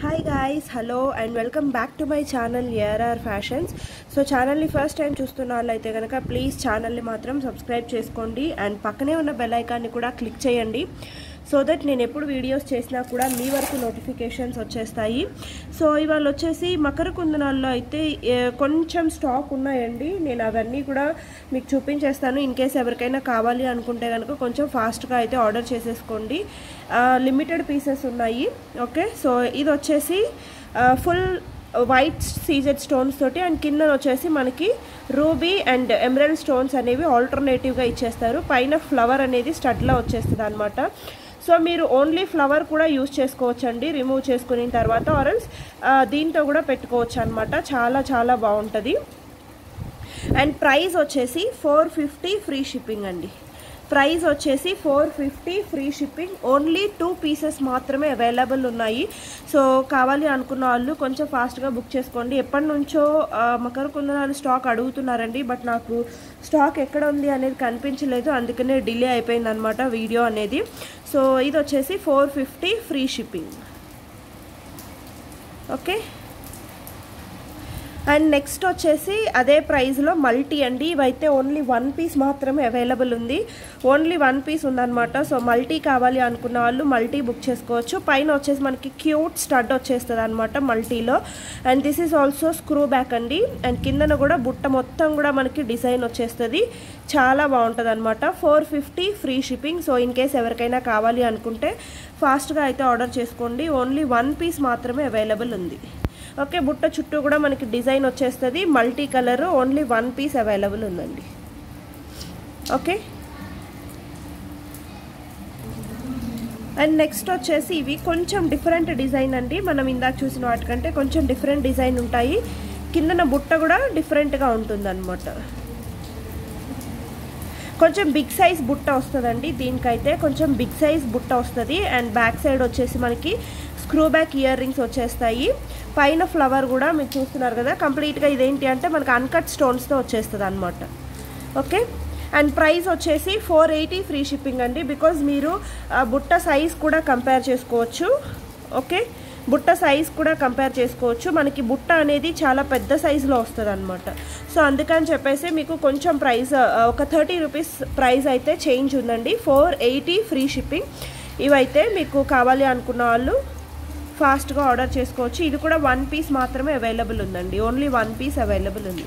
hi guys hello and welcome back to my channel ARR fashions so ఛానల్ని first time చూస్తున్న వాళ్ళైతే కనుక please ఛానల్ని మాత్రం సబ్స్క్రైబ్ చేసుకోండి అండ్ పక్కనే ఉన్న బెల్ ఐకాన్ని కూడా క్లిక్ చేయండి సో దట్ నేను ఎప్పుడు వీడియోస్ చేసినా కూడా మీ వరకు నోటిఫికేషన్స్ వచ్చేస్తాయి సో ఇవాళ వచ్చేసి మకర కుందనాల్లో అయితే ఏ, కొంచెం స్టాక్ ఉన్నాయండి నేను అవన్నీ కూడా మీకు చూపించేస్తాను ఇన్ కేస్ ఎవరికైనా కావాలి అనుకుంటే కనుక కొంచెం ఫాస్ట్గా అయితే ఆర్డర్ చేసేసుకోండి లిమిటెడ్ పీసెస్ ఉన్నాయి ఓకే సో ఇది వచ్చేసి ఫుల్ వైట్ సీజెడ్ స్టోన్స్ తోటి అండ్ కింద వచ్చేసి మనకి రూబీ అండ్ ఎమరల్ స్టోన్స్ అనేవి ఆల్టర్నేటివ్గా ఇచ్చేస్తారు పైన ఫ్లవర్ అనేది స్టడ్లో వచ్చేస్తుంది అనమాట సో మీరు ఓన్లీ ఫ్లవర్ కూడా యూస్ చేసుకోవచ్చు అండి రిమూవ్ చేసుకున్న తర్వాత ఆరల్స్ దీంతో కూడా పెట్టుకోవచ్చు అనమాట చాలా చాలా బాగుంటుంది అండ్ ప్రైస్ వచ్చేసి ఫోర్ ఫిఫ్టీ ఫ్రీ షిప్పింగ్ అండి ప్రైస్ వచ్చేసి four fifty free shipping only two pieces మాత్రమే అవైలబుల్ ఉన్నాయి సో కావాలి అనుకున్న వాళ్ళు కొంచెం ఫాస్ట్గా బుక్ చేసుకోండి ఎప్పటి నుంచో ఆ, మకర కుందనాలు స్టాక్ అడుగుతున్నారండి బట్ నాకు స్టాక్ ఎక్కడ ఉంది అనేది కనిపించలేదు అందుకనే డిలే అయిపోయింది అనమాట వీడియో అనేది సో ఇది వచ్చేసి four fifty free shipping okay and next వచ్చేసి అదే ప్రైస్లో మల్టీ అండి ఇవైతే ఓన్లీ వన్ పీస్ మాత్రమే అవైలబుల్ ఉంది ఓన్లీ వన్ పీస్ ఉందన్నమాట సో మల్టీ కావాలి అనుకున్న వాళ్ళు మల్టీ బుక్ చేసుకోవచ్చు పైన వచ్చేసి మనకి క్యూట్ స్టడ్ వచ్చేస్తుంది అనమాట మల్టీలో and this is also screw back అండి అండ్ కిందన కూడా బుట్ట మొత్తం కూడా మనకి డిజైన్ వచ్చేస్తుంది చాలా బాగుంటుంది అనమాట four fifty free shipping so in case ఎవరికైనా కావాలి అనుకుంటే ఫాస్ట్గా అయితే ఆర్డర్ చేసుకోండి ఓన్లీ వన్ పీస్ మాత్రమే అవైలబుల్ ఉంది ఓకే బుట్ట చుట్టూ కూడా మనకి డిజైన్ వచ్చేస్తుంది multi colour only one piece available ఉందండి ఓకే అండ్ నెక్స్ట్ వచ్చేసి ఇవి కొంచెం డిఫరెంట్ డిజైన్ అండి మనం ఇందాక చూసిన వాటికంటే కొంచెం డిఫరెంట్ డిజైన్ ఉంటాయి కిందన బుట్ట కూడా డిఫరెంట్గా ఉంటుంది అనమాట కొంచెం బిగ్ సైజ్ బుట్ట వస్తుందండి దీనికైతే కొంచెం బిగ్ సైజ్ బుట్ట వస్తుంది అండ్ బ్యాక్ సైడ్ వచ్చేసి మనకి స్క్రూ బ్యాక్ ఇయర్ రింగ్స్ వచ్చేస్తాయి పైన ఫ్లవర్ కూడా మీరు చూస్తున్నారు కదా కంప్లీట్గా ఇదేంటి అంటే మనకి అన్కట్ స్టోన్స్తో వచ్చేస్తుంది అనమాట ఓకే అండ్ ప్రైస్ వచ్చేసి ఫోర్ ఎయిటీ ఫ్రీ షిప్పింగ్ అండి బికాజ్ మీరు ఆ, బుట్ట సైజ్ కూడా కంపేర్ చేసుకోవచ్చు ఓకే బుట్ట సైజ్ కూడా కంపేర్ చేసుకోవచ్చు మనకి బుట్ట అనేది చాలా పెద్ద సైజులో వస్తుంది అనమాట సో అందుకని చెప్పేసి మీకు కొంచెం ప్రైస్ ఒక థర్టీ రూపీస్ ప్రైస్ అయితే చేంజ్ ఉందండి ఫోర్ ఎయిటీ ఫ్రీ షిప్పింగ్ ఇవైతే మీకు కావాలి అనుకున్న వాళ్ళు ఫాస్ట్గా ఆర్డర్ చేసుకోవచ్చు ఇది కూడా వన్ పీస్ మాత్రమే అవైలబుల్ ఉందండి ఓన్లీ వన్ పీస్ అవైలబుల్ ఉంది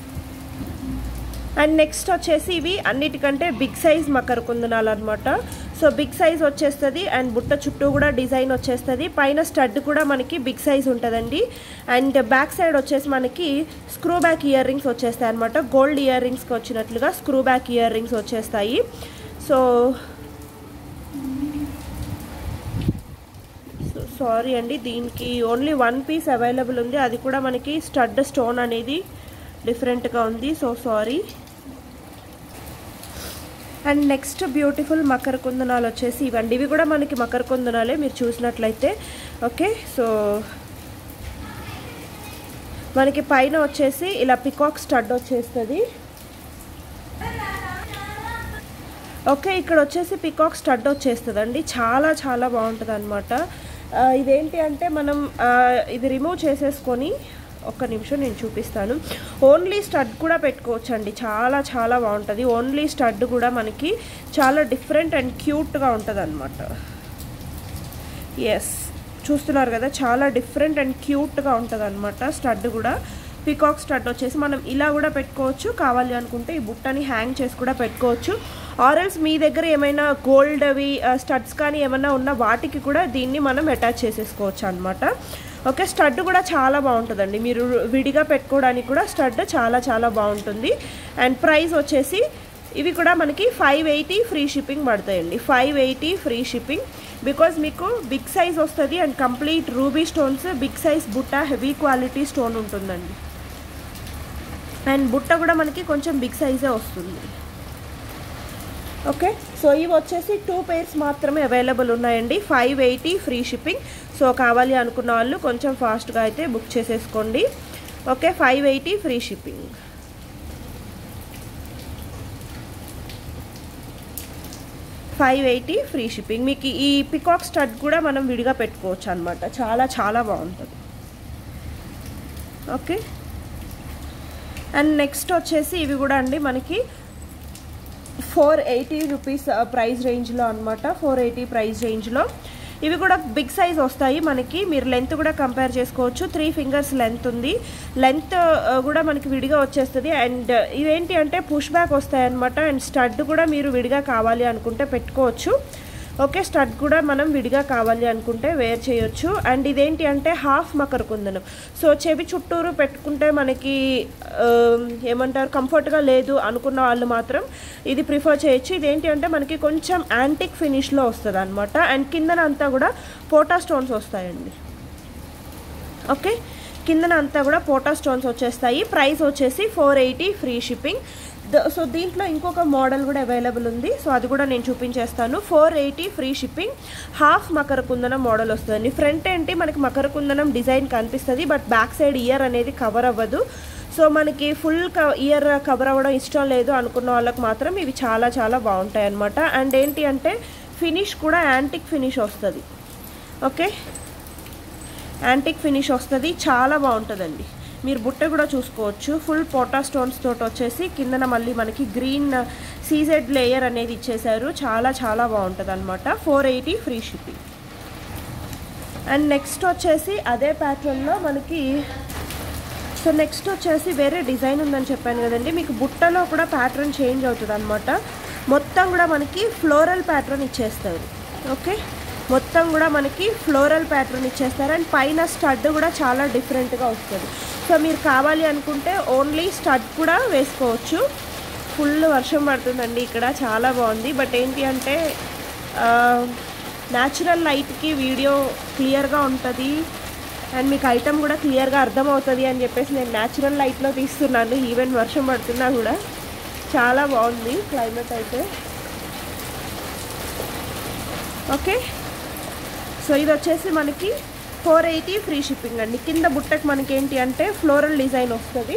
అండ్ నెక్స్ట్ వచ్చేసి ఇవి అన్నిటికంటే బిగ్ సైజ్ మకర కుందనాలు అనమాట సో బిగ్ సైజ్ వచ్చేస్తుంది అండ్ బుట్ట చుట్టూ కూడా డిజైన్ వచ్చేస్తుంది పైన స్టడ్ కూడా మనకి బిగ్ సైజ్ ఉంటుందండి అండ్ బ్యాక్ సైడ్ వచ్చేసి మనకి స్క్రూ బ్యాక్ ఇయర్ రింగ్స్ వచ్చేస్తాయి అనమాట గోల్డ్ ఇయర్ రింగ్స్కి వచ్చినట్లుగా స్క్రూ బ్యాక్ ఇయర్ రింగ్స్ వచ్చేస్తాయి సో సారీ అండి దీనికి ఓన్లీ వన్ పీస్ అవైలబుల్ ఉంది అది కూడా మనకి స్టడ్ స్టోన్ అనేది డిఫరెంట్గా ఉంది so sorry and next beautiful మకర కుందనాలు వచ్చేసి ఇవ్వండి ఇవి కూడా మనకి మకర కుందనాలే మీరు చూసినట్లయితే ఓకే సో మనకి పైన వచ్చేసి ఇలా పికాక్ స్టడ్ వచ్చేస్తుంది ఓకే ఇక్కడ వచ్చేసి పికాక్ స్టడ్ వచ్చేస్తుంది అండి చాలా చాలా బాగుంటుంది అనమాట ఇదేంటి అంటే మనం ఆ, ఇది రిమూవ్ చేసేసుకొని ఒక్క నిమిషం నేను చూపిస్తాను ఓన్లీ స్టడ్ కూడా పెట్టుకోవచ్చు అండి చాలా చాలా బాగుంటుంది ఓన్లీ స్టడ్ కూడా మనకి చాలా డిఫరెంట్ అండ్ క్యూట్గా ఉంటుంది అనమాట ఎస్ చూస్తున్నారు కదా చాలా డిఫరెంట్ అండ్ క్యూట్గా ఉంటుంది అనమాట స్టడ్ కూడా పికాక్ స్టడ్ వచ్చేసి మనం ఇలా కూడా పెట్టుకోవచ్చు కావాలి అనుకుంటే ఈ బుట్టని హ్యాంగ్ చేసి కూడా పెట్టుకోవచ్చు ఆరల్స్ మీ దగ్గర ఏమైనా గోల్డ్ అవి స్టడ్స్ కానీ ఏమైనా ఉన్న వాటికి కూడా దీన్ని మనం అటాచ్ చేసేసుకోవచ్చు అనమాట ఓకే స్టడ్ కూడా చాలా బాగుంటుందండి మీరు విడిగా పెట్టుకోవడానికి కూడా స్టడ్ చాలా చాలా బాగుంటుంది అండ్ ప్రైస్ వచ్చేసి ఇవి కూడా మనకి ఫైవ్ ఎయిటీ ఫ్రీ షిప్పింగ్ పడతాయండి five eighty free shipping because మీకు బిగ్ సైజ్ వస్తుంది and complete ruby stones big size బుట్ట హెవీ క్వాలిటీ స్టోన్ ఉంటుందండి అండ్ బుట్ట కూడా మనకి కొంచెం బిగ్ సైజే వస్తుంది ఓకే సో ఇవి వచ్చేసి టూ పేర్స్ మాత్రమే అవైలబుల్ ఉన్నాయండి five eighty free shipping so కావాలి అనుకున్న వాళ్ళు కొంచెం ఫాస్ట్గా అయితే బుక్ చేసేసుకోండి okay five eighty free shipping five eighty free shipping మీకు ఈ పికాక్ స్టడ్ కూడా మనం విడిగా పెట్టుకోవచ్చు అనమాట చాలా చాలా బాగుంటుంది ఓకే అండ్ నెక్స్ట్ వచ్చేసి ఇవి కూడా అండి మనకి ఫోర్ ఎయిటీ రూపీస్ ప్రైస్ రేంజ్లో అనమాట ఫోర్ ఎయిటీ ప్రైస్ రేంజ్లో ఇవి కూడా బిగ్ సైజ్ వస్తాయి మనకి మీరు లెంత్ కూడా కంపేర్ చేసుకోవచ్చు త్రీ ఫింగర్స్ లెంత్ ఉంది లెంత్ కూడా మనకి విడిగా వచ్చేస్తుంది అండ్ ఇవేంటి అంటే పుష్ బ్యాక్ వస్తాయి అనమాట అండ్ స్టడ్ కూడా మీరు విడిగా కావాలి అనుకుంటే పెట్టుకోవచ్చు ఓకే స్టడ్ కూడా మనం విడిగా కావాలి అనుకుంటే వేర్ చేయొచ్చు అండ్ ఇదేంటి అంటే హాఫ్ మకర కుందనం సో చెవి చుట్టూరు పెట్టుకుంటే మనకి ఆ, ఏమంటారు కంఫర్ట్గా లేదు అనుకున్న వాళ్ళు మాత్రం ఇది ప్రిఫర్ చేయొచ్చు ఇదేంటి అంటే మనకి కొంచెం యాంటిక్ ఫినిష్లో వస్తుంది అనమాట అండ్ కిందన అంతా కూడా పోటా స్టోన్స్ వస్తాయండి ఓకే కిందన అంతా కూడా పోటా స్టోన్స్ వచ్చేస్తాయి ప్రైస్ వచ్చేసి four eighty free shipping so దీంట్లో ఇంకొక మోడల్ కూడా అవైలబుల్ ఉంది సో అది కూడా నేను చూపించేస్తాను four eighty free shipping half మకర కుందనం మోడల్ వస్తుంది ఫ్రంట్ ఏంటి మనకి మకర కుందనం డిజైన్ కనిపిస్తుంది బట్ బ్యాక్ సైడ్ ఇయర్ అనేది కవర్ అవ్వదు సో మనకి ఫుల్ ఇయర్ కవర్ అవ్వడం ఇష్టం లేదు అనుకున్న వాళ్ళకి మాత్రం ఇవి చాలా చాలా బాగుంటాయి అనమాట అండ్ ఏంటి అంటే ఫినిష్ కూడా యాంటిక్ ఫినిష్ వస్తుంది ఓకే యాంటిక్ ఫినిష్ వస్తుంది చాలా బాగుంటుందండి మీరు బుట్ట కూడా చూసుకోవచ్చు ఫుల్ పోటా స్టోన్స్ తోటి వచ్చేసి కిందన మళ్ళీ మనకి గ్రీన్ సీజెడ్ లేయర్ అనేది ఇచ్చేసారు చాలా చాలా బాగుంటుంది అనమాట four eighty free shipping and next వచ్చేసి అదే ప్యాటర్న్లో మనకి సో నెక్స్ట్ వచ్చేసి వేరే డిజైన్ ఉందని చెప్పాను కదండి మీకు బుట్టలో కూడా ప్యాటర్న్ చేంజ్ అవుతుంది అనమాట మొత్తం కూడా మనకి ఫ్లోరల్ ప్యాటర్న్ ఇచ్చేస్తారు ఓకే మొత్తం కూడా మనకి ఫ్లోరల్ ప్యాటర్న్ ఇచ్చేస్తారు అండ్ పైన స్టడ్ కూడా చాలా డిఫరెంట్గా వస్తుంది సో మీరు కావాలి అనుకుంటే ఓన్లీ స్టడ్ కూడా వేసుకోవచ్చు ఫుల్ వర్షం పడుతుందండి ఇక్కడ చాలా బాగుంది బట్ ఏంటి అంటే న్యాచురల్ లైట్కి వీడియో క్లియర్గా ఉంటుంది అండ్ మీకు ఐటమ్ కూడా క్లియర్గా అర్థమవుతుంది అని చెప్పేసి నేను న్యాచురల్ లైట్లో తీస్తున్నాను ఈవెన్ వర్షం పడుతున్నా కూడా చాలా బాగుంది క్లైమేట్ అయితే ఓకే సో ఇది వచ్చేసి మనకి ఫోర్ ఎయిటీ ఫ్రీ షిప్పింగ్ అండి కింద బుట్టకి మనకి ఏంటి అంటే ఫ్లోరల్ డిజైన్ వస్తుంది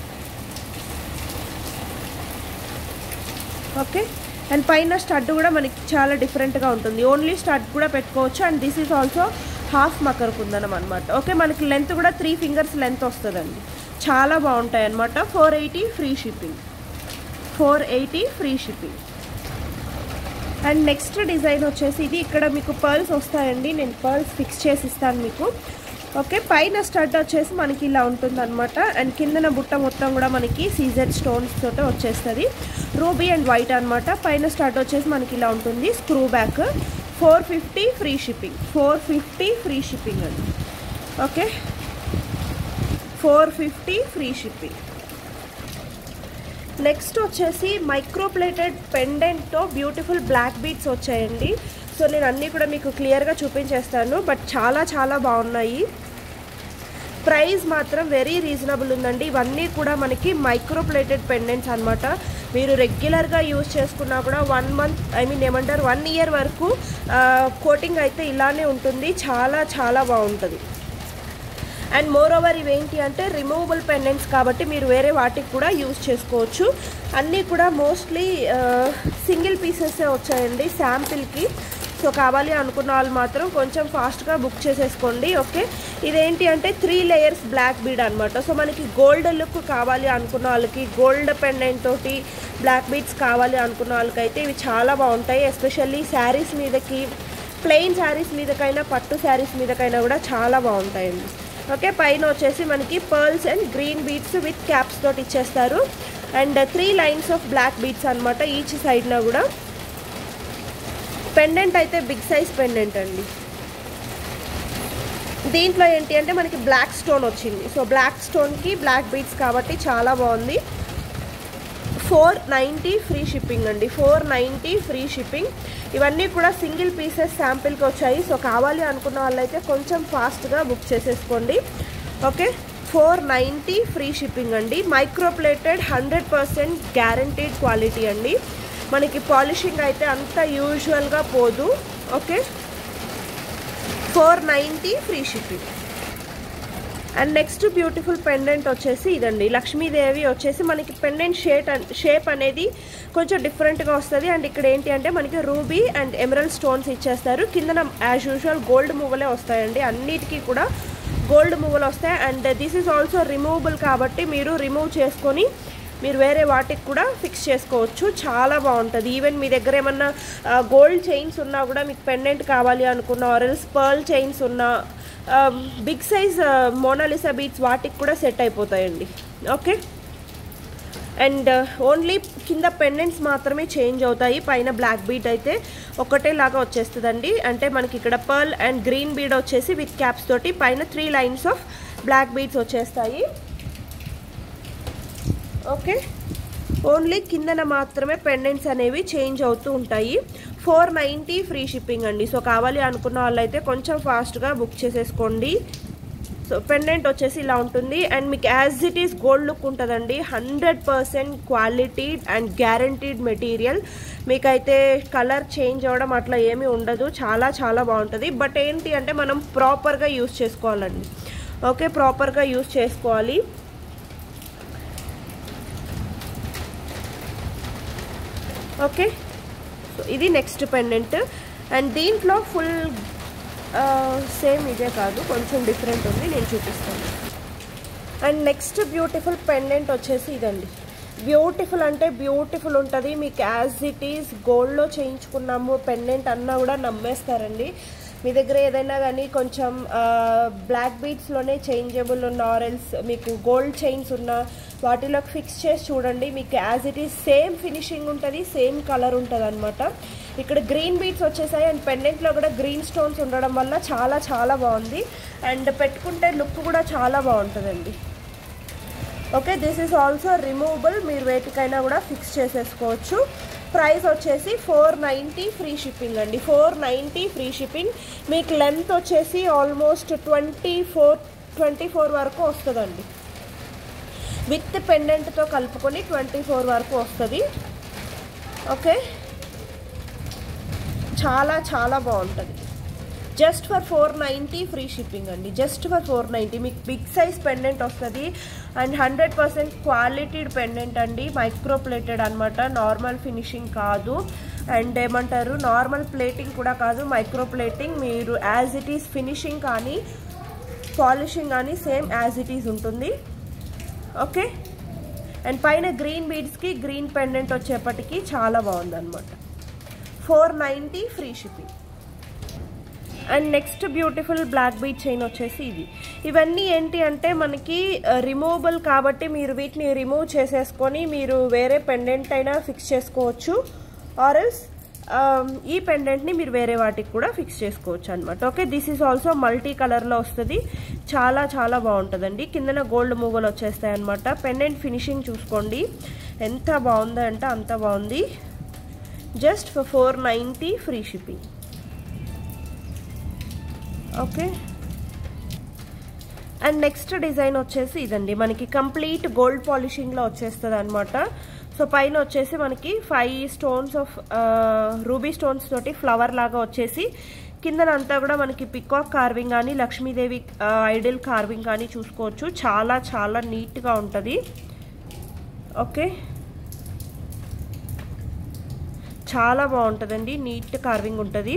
ఓకే అండ్ పైన స్టడ్ కూడా మనకి చాలా డిఫరెంట్గా ఉంటుంది ఓన్లీ స్టడ్ కూడా పెట్టుకోవచ్చు and this is also half మకర్ కుందనం అనమాట ఓకే మనకి లెంత్ కూడా త్రీ ఫింగర్స్ లెంత్ వస్తుందండి చాలా బాగుంటాయి అనమాట four eighty free shipping four eighty free shipping and next design వచ్చేసి ఇది ఇక్కడ మీకు పర్ల్స్ వస్తాయండి నేను పర్ల్స్ ఫిక్స్ చేసి ఇస్తాను మీకు ఓకే పైన స్టడ్ వచ్చేసి మనకి ఇలా ఉంటుంది అనమాట అండ్ కిందన బుట్ట మొత్తం కూడా మనకి సీజర్ స్టోన్స్ తోటి వచ్చేస్తుంది రూబీ అండ్ వైట్ అనమాట పైన స్టడ్ వచ్చేసి మనకి ఇలా ఉంటుంది screw back four fifty free shipping four fifty free shipping అండి okay four fifty free shipping next వచ్చేసి మైక్రోప్లేటెడ్ పెండెంట్తో బ్యూటిఫుల్ బ్లాక్ బీట్స్ వచ్చాయండి సో నేను అన్నీ కూడా మీకు క్లియర్గా చూపించేస్తాను బట్ చాలా చాలా బాగున్నాయి ప్రైస్ మాత్రం వెరీ రీజనబుల్ ఉందండి ఇవన్నీ కూడా మనకి మైక్రోప్లేటెడ్ పెండెంట్స్ అనమాట మీరు రెగ్యులర్గా యూజ్ చేసుకున్నా కూడా వన్ మంత్ ఐ మీన్ ఏమంటారు వన్ ఇయర్ వరకు కోటింగ్ అయితే ఇలానే ఉంటుంది చాలా చాలా బాగుంటుంది అండ్ మోర్ ఓవర్ ఇవేంటి అంటే రిమూవబుల్ పెండెంట్స్ కాబట్టి మీరు వేరే వాటికి కూడా యూజ్ చేసుకోవచ్చు అన్నీ కూడా మోస్ట్లీ సింగిల్ పీసెసే వచ్చాయండి శాంపిల్కి సో కావాలి అనుకున్న వాళ్ళు మాత్రం కొంచెం ఫాస్ట్గా బుక్ చేసేసుకోండి ఓకే ఇదేంటి అంటే త్రీ లేయర్స్ బ్లాక్ బీడ్ అనమాట సో మనకి గోల్డ్ లుక్ కావాలి అనుకున్న వాళ్ళకి గోల్డ్ పెండెంట్ తోటి బ్లాక్ బీడ్స్ కావాలి అనుకున్న వాళ్ళకైతే ఇవి చాలా బాగుంటాయి ఎస్పెషల్లీ శారీస్ మీదకి ప్లెయిన్ శారీస్ మీదకైనా పట్టు శారీస్ మీదకైనా కూడా చాలా బాగుంటాయండి ఓకే పైన వచ్చేసి మనకి pearls and green beads with caps తోటి ఇచ్చేస్తారు and three lines of black beads అనమాట ఈచ్ సైడ్న కూడా పెండెంట్ అయితే బిగ్ సైజ్ పెండెంట్ అండి దీంట్లో ఏంటి అంటే మనకి బ్లాక్ స్టోన్ వచ్చింది సో బ్లాక్ స్టోన్కి బ్లాక్ బీడ్స్ కాబట్టి చాలా బాగుంది ఫోర్ నైంటీ ఫ్రీ షిప్పింగ్ అండి ఫోర్ నైంటీ ఫ్రీ షిప్పింగ్ ఇవన్నీ కూడా సింగిల్ పీసెస్ శాంపిల్కి వచ్చాయి సో కావాలి అనుకున్న వాళ్ళైతే కొంచెం ఫాస్ట్గా బుక్ చేసేసుకోండి okay four ninety free shipping అండి micro plated hundred percent guaranteed quality అండి మనకి పాలిషింగ్ అయితే అంత యూజువల్గా పోదు okay four ninety free shipping and next beautiful pendant వచ్చేసి ఇదండి లక్ష్మీదేవి వచ్చేసి మనకి పెండెంట్ షేట్ షేప్ అనేది కొంచెం డిఫరెంట్గా వస్తుంది అండ్ ఇక్కడ ఏంటి అంటే మనకి రూబీ అండ్ ఎమరల్ స్టోన్స్ ఇచ్చేస్తారు కిందన యాజ్ యూజువల్ గోల్డ్ మువ్వలే వస్తాయండి అన్నిటికీ కూడా గోల్డ్ మువ్వలు వస్తాయి and this is also removable కాబట్టి మీరు రిమూవ్ చేసుకొని మీరు వేరే వాటికి కూడా ఫిక్స్ చేసుకోవచ్చు చాలా బాగుంటుంది ఈవెన్ మీ దగ్గర ఏమన్నా గోల్డ్ చైన్స్ ఉన్నా కూడా మీకు పెండెంట్ కావాలి అనుకున్న ఆరెల్స్ పర్ల్ చైన్స్ ఉన్నా బిగ్ సైజ్ మోనాలిసా బీట్స్ వాటికి కూడా సెట్ అయిపోతాయండి ఓకే అండ్ ఓన్లీ కింద పెండెంట్స్ మాత్రమే చేంజ్ అవుతాయి పైన బ్లాక్ బీడ్ అయితే ఒకటే లాగా వచ్చేస్తుందండి అంటే మనకి ఇక్కడ పర్ల్ అండ్ గ్రీన్ బీడ్ వచ్చేసి విత్ క్యాప్స్ తోటి పైన three lines of black beads వచ్చేస్తాయి ఓకే ఓన్లీ కిందన మాత్రమే పెండెంట్స్ అనేవి చేంజ్ అవుతూ ఉంటాయి ఫోర్ నైంటీ ఫ్రీ షిప్పింగ్ అండి సో కావాలి అనుకున్న వాళ్ళైతే కొంచెం ఫాస్ట్గా బుక్ చేసేసుకోండి సో పెండెంట్ వచ్చేసి ఇలా ఉంటుంది అండ్ మీకు as it is gold look ఉంటుందండి hundred percent quality and guaranteed material మీకైతే కలర్ చేంజ్ అవ్వడం అట్లా ఏమీ ఉండదు చాలా చాలా బాగుంటుంది బట్ ఏంటి అంటే మనం ప్రాపర్గా యూస్ చేసుకోవాలండి ఓకే ప్రాపర్గా యూస్ చేసుకోవాలి ఓకే సో ఇది నెక్స్ట్ పెండెంట్ అండ్ దీంట్లో ఫుల్ సేమ్ ఇదే కాదు కొంచెం డిఫరెంట్ ఉంది నేను చూపిస్తాను అండ్ నెక్స్ట్ బ్యూటిఫుల్ పెండెంట్ వచ్చేసి ఇదండి బ్యూటిఫుల్ అంటే బ్యూటిఫుల్ ఉంటుంది మీకు యాజ్ ఇట్ ఈస్ గోల్డ్లో చేయించుకున్నాము పెండెంట్ అన్నా కూడా నమ్మేస్తారండి మీ దగ్గర ఏదైనా కానీ కొంచెం బ్లాక్ బీట్స్లోనే చేంజబుల్ ఉన్న ఆరెల్స్ మీకు గోల్డ్ చైన్స్ ఉన్న వాటిలోకి ఫిక్స్ చేసి చూడండి మీకు as it is same finishing ఉంటుంది సేమ్ కలర్ ఉంటుంది అనమాట ఇక్కడ గ్రీన్ బీట్స్ వచ్చేసాయి అండ్ పెండెంట్లో కూడా గ్రీన్ స్టోన్స్ ఉండడం వల్ల చాలా చాలా బాగుంది అండ్ పెట్టుకుంటే లుక్ కూడా చాలా బాగుంటుందండి okay this is also removable మీరు వేటికైనా కూడా ఫిక్స్ చేసేసుకోవచ్చు ప్రైస్ వచ్చేసి ఫోర్ నైంటీ ఫ్రీ షిప్పింగ్ అండి ఫోర్ నైంటీ ఫ్రీ షిప్పింగ్ మీకు లెంత్ వచ్చేసి almost twenty four twenty four వరకు వస్తుందండి విత్ పెండెంట్తో కలుపుకొని ట్వంటీ ఫోర్ వరకు వస్తుంది ఓకే చాలా చాలా బాగుంటుంది just for four ninety free shipping అండి జస్ట్ ఫర్ ఫోర్ నైంటీ మీకు బిగ్ సైజ్ పెండెంట్ వస్తుంది and hundred percent quality pendant అండి మైక్రో ప్లేటెడ్ అనమాట నార్మల్ ఫినిషింగ్ కాదు అండ్ ఏమంటారు నార్మల్ ప్లేటింగ్ కూడా కాదు మైక్రో ప్లేటింగ్ మీరు యాజ్ ఇట్ ఈస్ ఫినిషింగ్ కానీ పాలిషింగ్ కానీ సేమ్ యాజ్ ఇట్ ఈస్ ఉంటుంది ఓకే అండ్ పైన గ్రీన్ బీడ్స్కి గ్రీన్ పెండెంట్ వచ్చేపటికి చాలా బాగుందన్నమాట four ninety free shipping and next beautiful black bead chain వచ్చేసి ఇది ఇవన్నీ ఏంటి అంటే మనకి రిమూవబుల్ కాబట్టి మీరు వీటిని రిమూవ్ చేసేసుకొని మీరు వేరే పెండెంట్ అయినా ఫిక్స్ చేసుకోవచ్చు ఆర్ఎల్స్ ఈ పెండెంట్ని మీరు వేరే వాటికి కూడా ఫిక్స్ చేసుకోవచ్చు అనమాట okay this is also multi కలర్లో వస్తుంది చాలా చాలా బాగుంటుందండి కిందన గోల్డ్ మూవలు వచ్చేస్తాయి అనమాట పెండెంట్ ఫినిషింగ్ చూసుకోండి ఎంత బాగుందో అంటే అంత బాగుంది just for four ninety free shipping okay and next design వచ్చేసి ఇదండి మనకి కంప్లీట్ గోల్డ్ పాలిషింగ్లో వచ్చేస్తుంది అనమాట సో పైన వచ్చేసి మనకి five stones of ruby stones తోటి ఫ్లవర్ లాగా వచ్చేసి కిందనంతా కూడా మనకి పికాక్ కార్వింగ్ కానీ లక్ష్మీదేవి ఐడల్ కార్వింగ్ కానీ చూసుకోవచ్చు చాలా చాలా నీట్గా ఉంటుంది ఓకే చాలా బాగుంటుందండి నీట్ కార్వింగ్ ఉంటుంది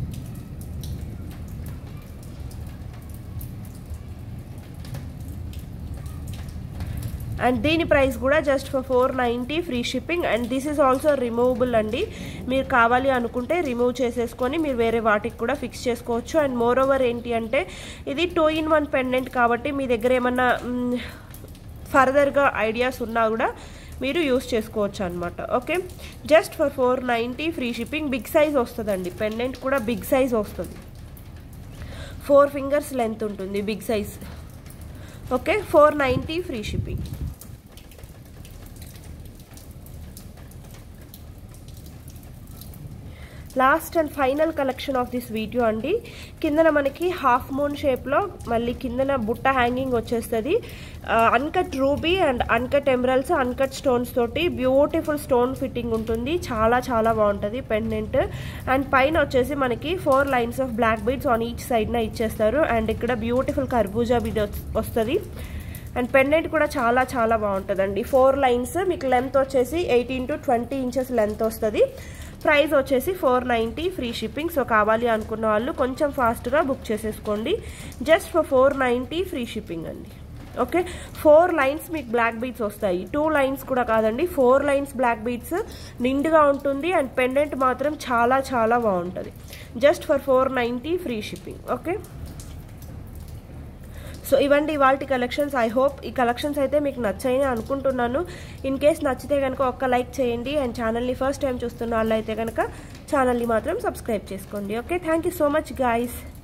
అండ్ దీని ప్రైస్ కూడా just for four ninety free shipping and this is also removable అండి మీరు కావాలి అనుకుంటే రిమూవ్ చేసేసుకొని మీరు వేరే వాటికి కూడా ఫిక్స్ చేసుకోవచ్చు అండ్ మోర్ ఓవర్ ఏంటి అంటే ఇది టూ ఇన్ వన్ పెండెంట్ కాబట్టి మీ దగ్గర ఏమన్నా ఫర్దర్గా ఐడియాస్ ఉన్నా కూడా మీరు యూస్ చేసుకోవచ్చు అనమాట okay just for four ninety free shipping big size వస్తుందండి పెండెంట్ కూడా బిగ్ సైజ్ వస్తుంది ఫోర్ ఫింగర్స్ లెంత్ ఉంటుంది big size okay four ninety free shipping last and final collection of this video అండి కిందన మనకి హాఫ్ మూన్ షేప్లో మళ్ళీ కిందన బుట్ట హ్యాంగింగ్ వచ్చేస్తుంది uncut ruby and uncut emeralds uncut stones తోటి బ్యూటిఫుల్ స్టోన్ ఫిట్టింగ్ ఉంటుంది చాలా చాలా బాగుంటుంది పెండెంట్ అండ్ పైన వచ్చేసి మనకి four lines of black beads on each సైడ్న ఇచ్చేస్తారు అండ్ ఇక్కడ బ్యూటిఫుల్ కర్బూజా బీడ్ వస్తుంది అండ్ పెండెంట్ కూడా చాలా చాలా బాగుంటుందండి ఫోర్ లైన్స్ మీకు లెంత్ వచ్చేసి eighteen to twenty inches length వస్తుంది ప్రైస్ వచ్చేసి four ninety free shipping so కావాలి అనుకున్న వాళ్ళు కొంచెం ఫాస్ట్గా బుక్ చేసేసుకోండి just for four ninety free shipping అండి ఓకే ఫోర్ లైన్స్ మీకు బ్లాక్ బీట్స్ వస్తాయి టూ లైన్స్ కూడా కాదండి ఫోర్ లైన్స్ బ్లాక్ బీట్స్ నిండుగా ఉంటుంది అండ్ పెండెంట్ మాత్రం చాలా చాలా బాగుంటుంది just for four ninety free shipping okay so ఇవండి ఇవాళ కలెక్షన్స్ ఐ హోప్ ఈ కలెక్షన్స్ అయితే మీకు నచ్చాయని అనుకుంటున్నాను ఇన్ కేస్ నచ్చితే కనుక ఒక్క లైక్ చేయండి అండ్ ఛానల్ని ఫస్ట్ టైం చూస్తున్న వాళ్ళు అయితే కనుక ఛానల్ని మాత్రం సబ్స్క్రైబ్ చేసుకోండి okay thank you so much guys